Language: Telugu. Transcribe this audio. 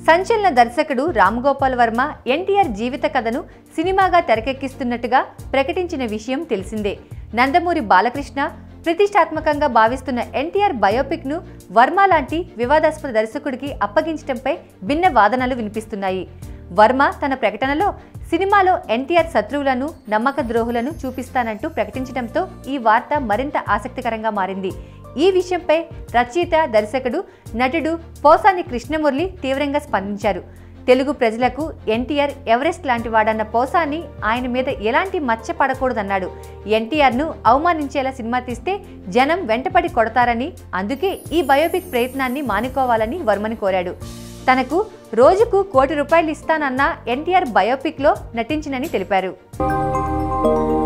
సంచలన దర్శకుడు రామ్గోపాల్ వర్మ ఎన్టీఆర్ జీవిత కథను సినిమాగా తెరకెక్కిస్తున్నట్టుగా ప్రకటించిన విషయం తెలిసిందే నందమూరి బాలకృష్ణ ప్రతిష్టాత్మకంగా భావిస్తున్న ఎన్టీఆర్ బయోపిక్ను వర్మ లాంటి వివాదాస్పద దర్శకుడికి అప్పగించడంపై భిన్న వాదనలు వినిపిస్తున్నాయి వర్మ తన ప్రకటనలో సినిమాలో ఎన్టీఆర్ శత్రువులను నమ్మక ద్రోహులను చూపిస్తానంటూ ప్రకటించడంతో ఈ వార్త మరింత ఆసక్తికరంగా మారింది ఈ విషయంపై రచయిత దర్శకుడు నటుడు పోసాని కృష్ణమురళి తీవ్రంగా స్పందించారు తెలుగు ప్రజలకు ఎన్టీఆర్ ఎవరెస్ట్ లాంటి వాడన్న పోసాని ఆయన మీద ఎలాంటి మచ్చ పడకూడదన్నాడు ఎన్టీఆర్ను అవమానించేలా సినిమా తీస్తే జనం వెంటపడి కొడతారని అందుకే ఈ బయోపిక్ ప్రయత్నాన్ని మానుకోవాలని వర్మని కోరాడు తనకు రోజుకు కోటి రూపాయలు ఇస్తానన్న ఎన్టీఆర్ బయోపిక్లో నటించినని తెలిపారు